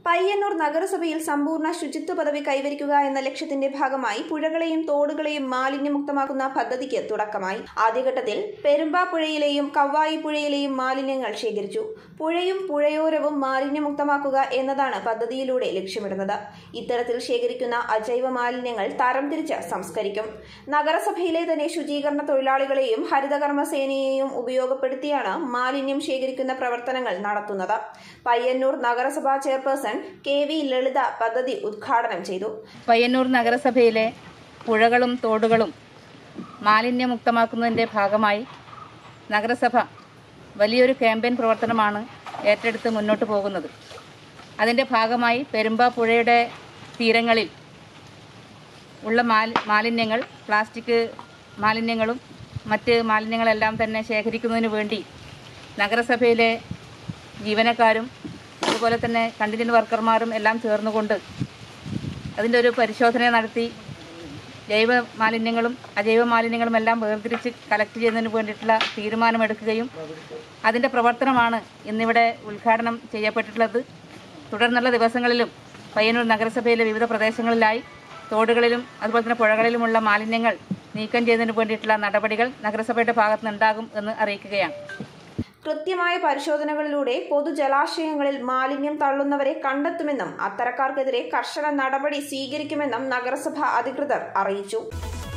പയ്യന്നൂർ നഗരസഭയിൽ സമ്പൂർണ്ണ ശുചിത്വ പദവി കൈവരിക്കുക എന്ന ലക്ഷ്യത്തിന്റെ ഭാഗമായി പുഴകളെയും തോടുകളെയും മാലിന്യമുക്തമാക്കുന്ന പദ്ധതിക്ക് തുടക്കമായി ആദ്യഘട്ടത്തിൽ പെരുമ്പാപ്പുഴയിലെയും കവ്വായി പുഴയിലെയും മാലിന്യങ്ങൾ ശേഖരിച്ചു പുഴയും പുഴയോരവും മാലിന്യമുക്തമാക്കുക എന്നതാണ് പദ്ധതിയിലൂടെ ലക്ഷ്യമിടുന്നത് ഇത്തരത്തിൽ ശേഖരിക്കുന്ന അജൈവ മാലിന്യങ്ങൾ തരംതിരിച്ച് സംസ്കരിക്കും നഗരസഭയിലെ തന്നെ ശുചീകരണ തൊഴിലാളികളെയും ഹരിതകർമ്മ സേനയെയും ഉപയോഗപ്പെടുത്തിയാണ് മാലിന്യം ശേഖരിക്കുന്ന പ്രവർത്തനങ്ങൾ നടത്തുന്നത് പയ്യന്നൂർ നഗരസഭാ ചെയർപേഴ്സൺ കെ വി ലളിത പദ്ധതി ഉദ്ഘാടനം ചെയ്തു പയ്യന്നൂർ നഗരസഭയിലെ പുഴകളും തോടുകളും മാലിന്യമുക്തമാക്കുന്നതിൻ്റെ ഭാഗമായി നഗരസഭ വലിയൊരു ക്യാമ്പയിൻ പ്രവർത്തനമാണ് ഏറ്റെടുത്ത് മുന്നോട്ട് പോകുന്നത് അതിൻ്റെ ഭാഗമായി പെരുമ്പ പുഴയുടെ തീരങ്ങളിൽ ഉള്ള മാലി മാലിന്യങ്ങൾ പ്ലാസ്റ്റിക് മാലിന്യങ്ങളും മറ്റ് മാലിന്യങ്ങളെല്ലാം തന്നെ ശേഖരിക്കുന്നതിന് വേണ്ടി നഗരസഭയിലെ ജീവനക്കാരും അതുപോലെ തന്നെ കണ്ടിജന്റ് വർക്കർമാരും എല്ലാം ചേർന്നുകൊണ്ട് അതിൻ്റെ ഒരു പരിശോധന നടത്തി ജൈവ മാലിന്യങ്ങളും അജൈവ മാലിന്യങ്ങളും എല്ലാം വേർതിരിച്ച് കളക്ട് ചെയ്യുന്നതിന് വേണ്ടിയിട്ടുള്ള തീരുമാനമെടുക്കുകയും അതിൻ്റെ പ്രവർത്തനമാണ് ഇന്നിവിടെ ഉദ്ഘാടനം ചെയ്യപ്പെട്ടിട്ടുള്ളത് തുടർന്നുള്ള ദിവസങ്ങളിലും പയ്യന്നൂർ നഗരസഭയിലെ വിവിധ പ്രദേശങ്ങളിലായി തോടുകളിലും അതുപോലെ തന്നെ പുഴകളിലുമുള്ള മാലിന്യങ്ങൾ നീക്കം ചെയ്യുന്നതിന് വേണ്ടിയിട്ടുള്ള നടപടികൾ നഗരസഭയുടെ ഭാഗത്ത് നിന്നുണ്ടാകും എന്ന് അറിയിക്കുകയാണ് കൃത്യമായ പരിശോധനകളിലൂടെ പൊതുജലാശയങ്ങളിൽ മാലിന്യം തള്ളുന്നവരെ കണ്ടെത്തുമെന്നും അത്തരക്കാർക്കെതിരെ കർശന നടപടി സ്വീകരിക്കുമെന്നും നഗരസഭ അധികൃതർ അറിയിച്ചു